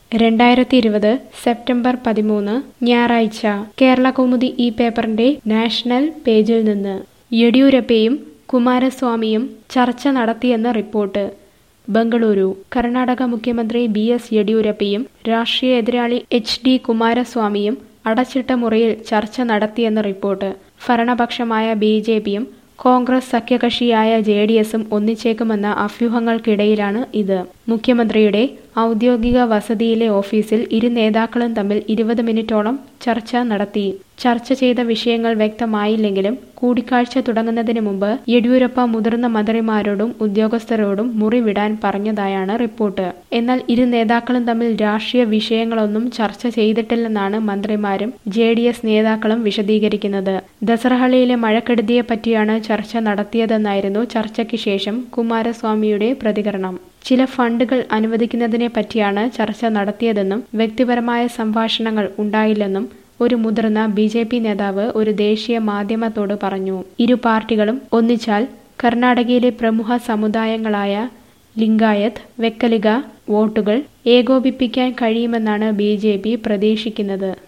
രണ്ടായിരത്തി ഇരുപത് സെപ്റ്റംബർ പതിമൂന്ന് ഞായറാഴ്ച കേരള കൗമുദി ഈ പേപ്പറിന്റെ നാഷണൽ പേജിൽ നിന്ന് യെഡിയൂരപ്പയും കുമാരസ്വാമിയും ചർച്ച നടത്തിയെന്ന് റിപ്പോർട്ട് ബംഗളൂരു കർണാടക മുഖ്യമന്ത്രി ബി എസ് യെഡിയൂരപ്പയും രാഷ്ട്രീയ എതിരാളി എച്ച് ഡി കുമാരസ്വാമിയും അടച്ചിട്ട മുറിയിൽ ചർച്ച നടത്തിയെന്ന് റിപ്പോർട്ട് ഭരണപക്ഷമായ ബി ജെ പിയും കോൺഗ്രസ് സഖ്യകക്ഷിയായ ജെ ഡി എസും ഒന്നിച്ചേക്കുമെന്ന അഭ്യൂഹങ്ങൾക്കിടയിലാണ് ഇത് മുഖ്യമന്ത്രിയുടെ ഔദ്യോഗിക വസതിയിലെ ഓഫീസിൽ ഇരു നേതാക്കളും തമ്മിൽ ഇരുപത് മിനിറ്റോളം ചർച്ച നടത്തി ചർച്ച ചെയ്ത വിഷയങ്ങൾ വ്യക്തമായില്ലെങ്കിലും കൂടിക്കാഴ്ച തുടങ്ങുന്നതിന് മുമ്പ് യെഡിയൂരപ്പ മുതിർന്ന മന്ത്രിമാരോടും ഉദ്യോഗസ്ഥരോടും മുറി വിടാൻ പറഞ്ഞതായാണ് റിപ്പോർട്ട് എന്നാൽ ഇരു നേതാക്കളും തമ്മിൽ രാഷ്ട്രീയ വിഷയങ്ങളൊന്നും ചർച്ച ചെയ്തിട്ടില്ലെന്നാണ് മന്ത്രിമാരും ജെ ഡി എസ് നേതാക്കളും വിശദീകരിക്കുന്നത് ദസറഹള്ളിയിലെ മഴക്കെടുതിയെ പറ്റിയാണ് ചർച്ച നടത്തിയതെന്നായിരുന്നു ചർച്ചയ്ക്ക് ശേഷം കുമാരസ്വാമിയുടെ പ്രതികരണം ചില ഫണ്ടുകൾ അനുവദിക്കുന്നതിനെ പറ്റിയാണ് ചർച്ച നടത്തിയതെന്നും വ്യക്തിപരമായ സംഭാഷണങ്ങൾ ഉണ്ടായില്ലെന്നും ഒരു മുതിർന്ന ബി ജെ പി നേതാവ് ഒരു ദേശീയ മാധ്യമത്തോട് പറഞ്ഞു ഇരു പാർട്ടികളും ഒന്നിച്ചാൽ കർണാടകയിലെ പ്രമുഖ സമുദായങ്ങളായ ലിംഗായത്ത് വെക്കലിഗ വോട്ടുകൾ ഏകോപിപ്പിക്കാൻ കഴിയുമെന്നാണ് ബി പ്രതീക്ഷിക്കുന്നത്